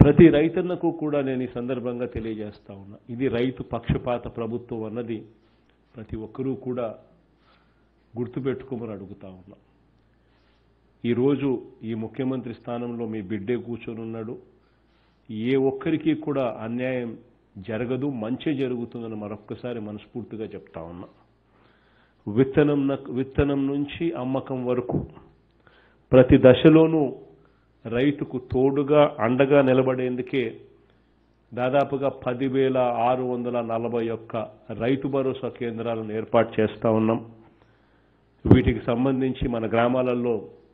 ప్రతి రైతన్నకు కూడా నేను ఈ సందర్భంగా తెలియజేస్తా ఉన్నా ఇది రైతు పక్షపాత ప్రభుత్వం అన్నది ప్రతి ఒక్కరూ కూడా గుర్తుపెట్టుకోమని అడుగుతా ఉన్నా ఈరోజు ఈ ముఖ్యమంత్రి స్థానంలో మీ బిడ్డే కూర్చొని ఉన్నాడు ఏ ఒక్కరికి కూడా అన్యాయం జరగదు మంచి జరుగుతుందని మరొక్కసారి మనస్ఫూర్తిగా చెప్తా ఉన్నా విత్తనం నక్- విత్తనం నుంచి అమ్మకం వరకు ప్రతి దశలోనూ రైతుకు తోడుగా అండగా నిలబడేందుకే దాదాపుగా పదివేల ఆరు వందల నలభై ఒక్క రైతు భరోసా కేంద్రాలను ఏర్పాటు చేస్తా ఉన్నాం వీటికి సంబంధించి మన గ్రామాలలో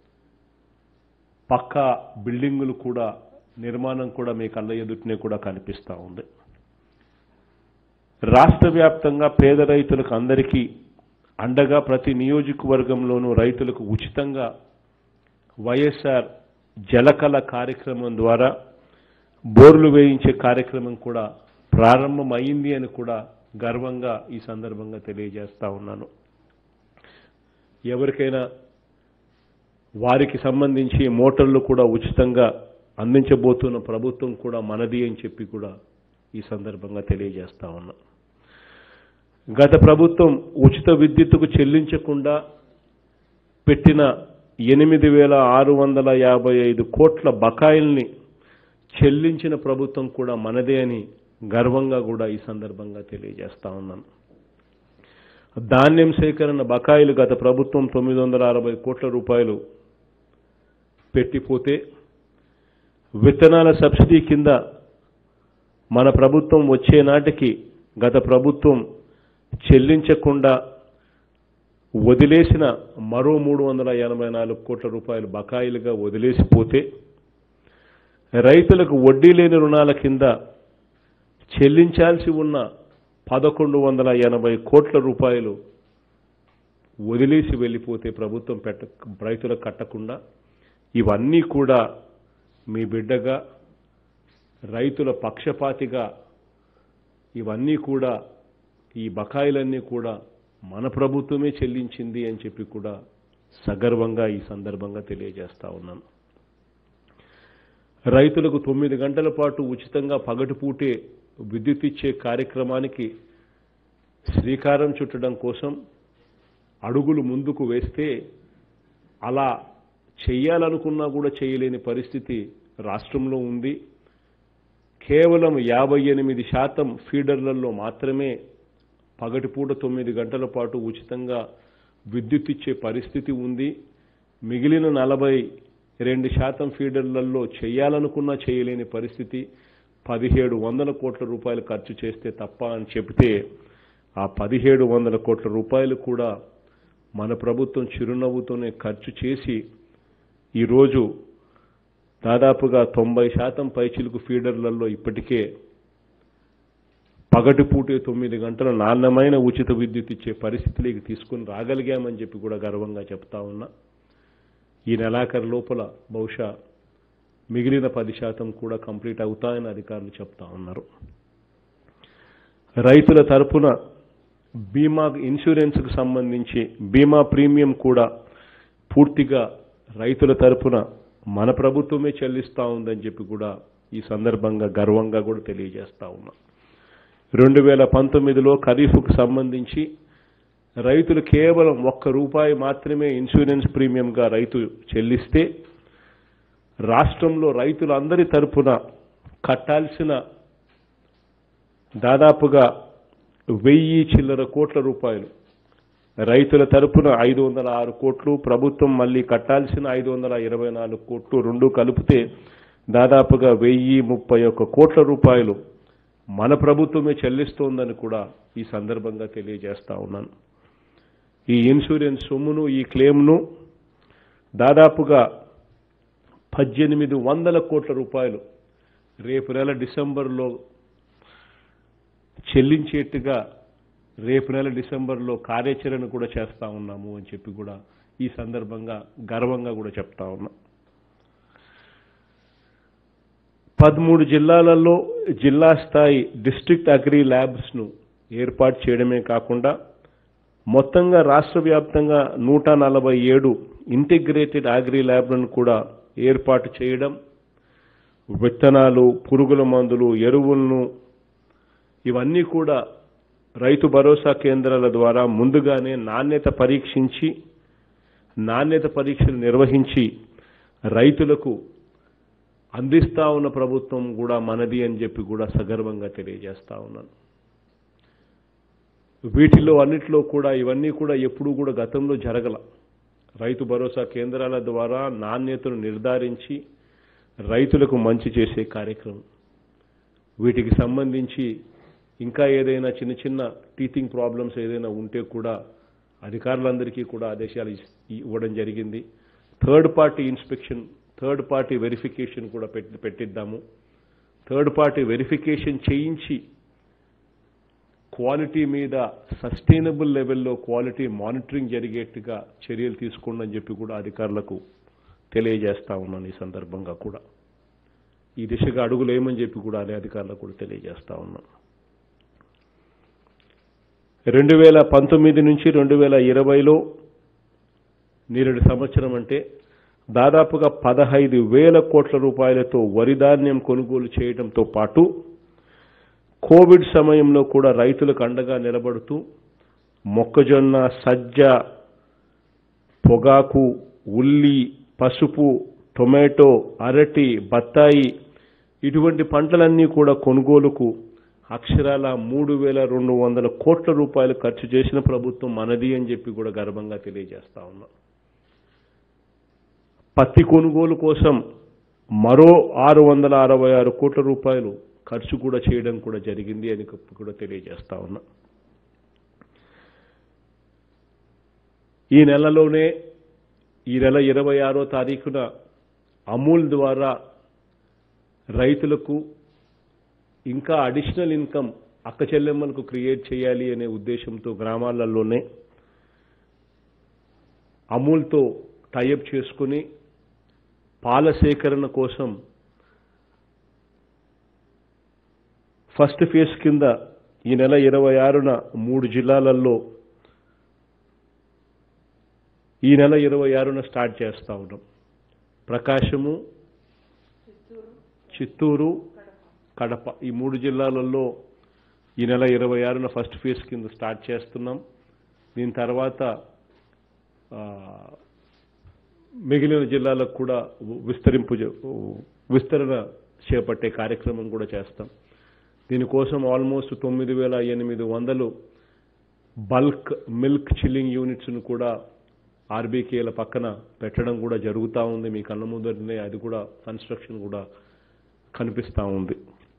పక్కా బిల్డింగులు కూడా నిర్మాణం కూడా మీ కళ్ళ ఎదుటినే కూడా కనిపిస్తూ ఉంది రాష్ట్ర వ్యాప్తంగా పేద రైతులకు అందరికీ అండగా ప్రతి నియోజకవర్గంలోనూ రైతులకు ఉచితంగా వైఎస్ఆర్ జలకళ కార్యక్రమం ద్వారా బోర్లు వేయించే కార్యక్రమం కూడా ప్రారంభమైంది అని కూడా గర్వంగా ఈ సందర్భంగా తెలియజేస్తా ఉన్నాను ఎవరికైనా వారికి సంబంధించి మోటార్లు కూడా ఉచితంగా అందించబోతున్న ప్రభుత్వం కూడా మనది అని చెప్పి కూడా ఈ సందర్భంగా తెలియజేస్తా ఉన్నా గత ప్రభుత్వం ఉచిత విద్యుత్తుకు చెల్లించకుండా పెట్టిన ఎనిమిది వేల ఆరు వందల యాభై ఐదు కోట్ల బకాయిల్ని చెల్లించిన ప్రభుత్వం కూడా మనదే అని గర్వంగా కూడా ఈ సందర్భంగా తెలియజేస్తా ఉన్నాను ధాన్యం సేకరణ బకాయిలు గత ప్రభుత్వం తొమ్మిది వందల అరవై కోట్ల రూపాయలు పెట్టిపోతే విత్తనాల సబ్సిడీ కింద మన ప్రభుత్వం వచ్చే నాటికి గత ప్రభుత్వం చెల్లించకుండా వదిలేసిన మరో మూడు వందల ఎనభై నాలుగు కోట్ల రూపాయలు బకాయిలుగా వదిలేసిపోతే రైతులకు వడ్డీ లేని రుణాల కింద చెల్లించాల్సి ఉన్న పదకొండు వందల ఎనభై కోట్ల రూపాయలు వదిలేసి వెళ్ళిపోతే ప్రభుత్వం పెట్ట రైతులకు కట్టకుండా ఇవన్నీ కూడా మీ బిడ్డగా రైతుల పక్షపాతిగా ఇవన్నీ కూడా ఈ బకాయిలన్నీ కూడా మన ప్రభుత్వమే చెల్లించింది అని చెప్పి కూడా సగర్వంగా ఈ సందర్భంగా తెలియజేస్తా ఉన్నాను రైతులకు తొమ్మిది గంటల పాటు ఉచితంగా పగటిపూటే విద్యుత్ ఇచ్చే కార్యక్రమానికి శ్రీకారం చుట్టడం కోసం అడుగులు ముందుకు వేస్తే అలా చెయ్యాలనుకున్నా కూడా చేయలేని పరిస్థితి రాష్ట్రంలో ఉంది కేవలం యాభై ఎనిమిది శాతం ఫీడర్లలో మాత్రమే పగటిపూట తొమ్మిది గంటల పాటు ఉచితంగా విద్యుత్ ఇచ్చే పరిస్థితి ఉంది మిగిలిన నలభై రెండు శాతం ఫీడర్లలో చేయాలనుకున్నా చేయలేని పరిస్థితి పదిహేడు వందల కోట్ల రూపాయలు ఖర్చు చేస్తే తప్ప అని చెబితే ఆ పదిహేడు వందల కోట్ల రూపాయలు కూడా మన ప్రభుత్వం చిరునవ్వుతోనే ఖర్చు చేసి ఈరోజు దాదాపుగా తొంభై శాతం పైచిలుకు ఫీడర్లలో ఇప్పటికే పగటిపూటే తొమ్మిది గంటల నాణ్యమైన ఉచిత విద్యుత్ ఇచ్చే పరిస్థితిలోకి తీసుకుని రాగలిగామని చెప్పి కూడా గర్వంగా చెప్తా ఉన్నా ఈ నెలాఖరు లోపల బహుశా మిగిలిన పది శాతం కూడా కంప్లీట్ అవుతాయని అధికారులు చెప్తా ఉన్నారు రైతుల తరపున బీమా ఇన్సూరెన్స్కు సంబంధించి బీమా ప్రీమియం కూడా పూర్తిగా రైతుల తరపున మన ప్రభుత్వమే చెల్లిస్తూ ఉందని చెప్పి కూడా ఈ సందర్భంగా గర్వంగా కూడా తెలియజేస్తా ఉన్నా రెండు వేల పంతొమ్మిదిలో ఖరీఫ్కు సంబంధించి రైతులు కేవలం ఒక్క రూపాయి మాత్రమే ఇన్సూరెన్స్ ప్రీమియంగా రైతు చెల్లిస్తే రాష్ట్రంలో రైతులందరి తరపున కట్టాల్సిన దాదాపుగా వెయ్యి చిల్లర కోట్ల రూపాయలు రైతుల తరపున ఐదు వందల ఆరు కోట్లు ప్రభుత్వం మళ్ళీ కట్టాల్సిన ఐదు వందల ఇరవై నాలుగు కోట్లు రెండు కలిపితే దాదాపుగా వెయ్యి ముప్పై ఒక్క కోట్ల రూపాయలు మన ప్రభుత్వమే చెల్లిస్తోందని కూడా ఈ సందర్భంగా తెలియజేస్తా ఉన్నాను ఈ ఇన్సూరెన్స్ సొమ్మును ఈ క్లెయిమ్ను దాదాపుగా పద్దెనిమిది వందల కోట్ల రూపాయలు రేపు నెల డిసెంబర్లో చెల్లించేట్టుగా రేపు నెల డిసెంబర్లో కార్యాచరణ కూడా చేస్తా ఉన్నాము అని చెప్పి కూడా ఈ సందర్భంగా గర్వంగా కూడా చెప్తా ఉన్నా పదమూడు జిల్లాలలో జిల్లా స్థాయి డిస్ట్రిక్ట్ అగ్రి ల్యాబ్స్ను ఏర్పాటు చేయడమే కాకుండా మొత్తంగా రాష్ట్ర వ్యాప్తంగా నూట నలభై ఏడు ఇంటిగ్రేటెడ్ అగ్రి ల్యాబ్లను కూడా ఏర్పాటు చేయడం విత్తనాలు పురుగుల మందులు ఎరువులను ఇవన్నీ కూడా రైతు భరోసా కేంద్రాల ద్వారా ముందుగానే నాణ్యత పరీక్షించి నాణ్యత పరీక్షలు నిర్వహించి రైతులకు అందిస్తా ఉన్న ప్రభుత్వం కూడా మనది అని చెప్పి కూడా సగర్వంగా తెలియజేస్తా ఉన్నాను వీటిలో అన్నిట్లో కూడా ఇవన్నీ కూడా ఎప్పుడూ కూడా గతంలో జరగల రైతు భరోసా కేంద్రాల ద్వారా నాణ్యతను నిర్ధారించి రైతులకు మంచి చేసే కార్యక్రమం వీటికి సంబంధించి ఇంకా ఏదైనా చిన్న చిన్న టీచింగ్ ప్రాబ్లమ్స్ ఏదైనా ఉంటే కూడా అధికారులందరికీ కూడా ఆదేశాలు ఇస్- ఇవ్వడం జరిగింది third party inspection third party verification కూడా పెట్టి పెట్టిద్దాము థర్డ్ పార్టీ వెరిఫికేషన్ చేయించి క్వాలిటీ మీద సస్టైనబుల్ లెవెల్లో క్వాలిటీ మానిటరింగ్ జరిగేట్టుగా చర్యలు తీసుకోండి అని చెప్పి కూడా అధికారులకు తెలియజేస్తా ఉన్నాను ఈ సందర్భంగా కూడా ఈ దిశగా అడుగులేమని చెప్పి కూడా అదే అధికారులకు కూడా తెలియజేస్తా ఉన్నాను రెండు వేల పంతొమ్మిది నుంచి రెండు వేల ఇరవైలో నేరేడు సంవత్సరం అంటే దాదాపుగా పదహైదు వేల కోట్ల రూపాయలతో వరి ధాన్యం కొనుగోలు చేయడంతో పాటు కోవిడ్ సమయంలో కూడా రైతులకు అండగా నిలబడుతూ మొక్కజొన్న సజ్జ పొగాకు ఉల్లి పసుపు టొమాటో అరటి బత్తాయి ఇటువంటి పంటలన్నీ కూడా కొనుగోలుకు అక్షరాల మూడు వేల రెండు వందల కోట్ల రూపాయలు ఖర్చు చేసిన ప్రభుత్వం మనది అని చెప్పి కూడా గర్వంగా తెలియజేస్తా ఉన్నాం పత్తి కొనుగోలు కోసం మరో ఆరు వందల అరవై ఆరు కోట్ల రూపాయలు ఖర్చు కూడా చేయడం కూడా జరిగింది అని కూడా తెలియజేస్తా ఉన్నా ఈ నెలలోనే ఈ నెల ఇరవై ఆరో తారీఖున అమూల్ ద్వారా రైతులకు ఇంకా అడిషనల్ ఇన్కమ్ అక్క చెల్లెమ్మలకు క్రియేట్ చేయాలి అనే ఉద్దేశంతో గ్రామాలలోనే అమూల్తో టైఅప్ చేసుకుని పాల సేకరణ కోసం ఫస్ట్ ఫేజ్ కింద ఈ నెల ఇరవై ఆరున మూడు జిల్లాలలో ఈ నెల ఇరవై ఆరున స్టార్ట్ చేస్తా ఉన్నాం ప్రకాశము చిత్తూరు కడప ఈ మూడు జిల్లాలలో ఈ నెల ఇరవై ఆరున ఫస్ట్ ఫేజ్ కింద స్టార్ట్ చేస్తున్నాం దీని తర్వాత ఆ, మిగిలిన జిల్లాలకు కూడా విస్తరింపు చే- విస్తరణ చేపట్టే కార్యక్రమం కూడా చేస్తాం దీనికోసం ఆల్మోస్ట్ తొమ్మిది వేల ఎనిమిది వందలు బల్క్ మిల్క్ చిల్లింగ్ యూనిట్స్ను కూడా ఆర్బీకేల పక్కన పెట్టడం కూడా జరుగుతూ ఉంది మీ కళ్ళ ముందరనే అది కూడా కన్స్ట్రక్షన్ కూడా కనిపిస్తూ ఉంది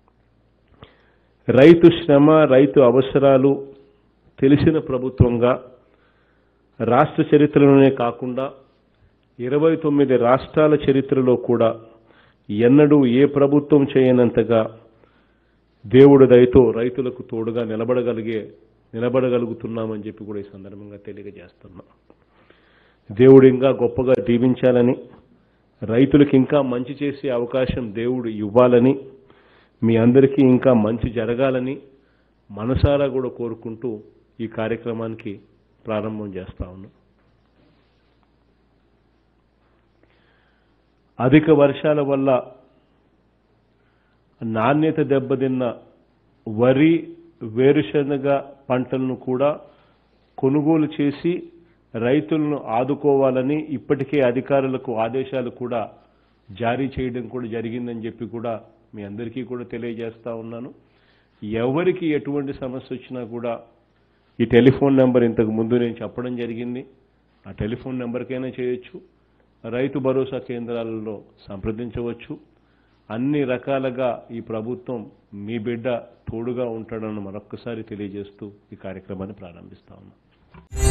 రైతు శ్రమ రైతు అవసరాలు తెలిసిన ప్రభుత్వంగా రాష్ట్ర చరిత్రలోనే కాకుండా ఇరవై తొమ్మిది రాష్ట్రాల చరిత్రలో కూడా ఎన్నడూ ఏ ప్రభుత్వం చేయనంతగా దేవుడి దయతో రైతులకు తోడుగా నిలబడగలిగే నిలబడగలుగుతున్నామని చెప్పి కూడా ఈ సందర్భంగా తెలియజేస్తున్నాం దేవుడు ఇంకా గొప్పగా దీవించాలని రైతులకు ఇంకా మంచి చేసే అవకాశం దేవుడు ఇవ్వాలని మీ అందరికీ ఇంకా మంచి జరగాలని మనసారా కూడా కోరుకుంటూ ఈ కార్యక్రమానికి ప్రారంభం చేస్తా ఉన్నాం అధిక వర్షాల వల్ల నాణ్యత దెబ్బతిన్న వరి వేరుశనగ పంటలను కూడా కొనుగోలు చేసి రైతులను ఆదుకోవాలని ఇప్పటికే అధికారులకు ఆదేశాలు కూడా జారీ చేయడం కూడా జరిగిందని చెప్పి కూడా మీ అందరికీ కూడా తెలియజేస్తా ఉన్నాను ఎవరికి ఎటువంటి సమస్య వచ్చినా కూడా ఈ టెలిఫోన్ నెంబర్ ఇంతకు ముందు నేను చెప్పడం జరిగింది ఆ టెలిఫోన్ నెంబర్కైనా చేయొచ్చు రైతు భరోసా కేంద్రాలలో సంప్రదించవచ్చు అన్ని రకాలుగా ఈ ప్రభుత్వం మీ బిడ్డ తోడుగా ఉంటాడని మరొక్కసారి తెలియజేస్తూ ఈ కార్యక్రమాన్ని ప్రారంభిస్తా ఉన్నాం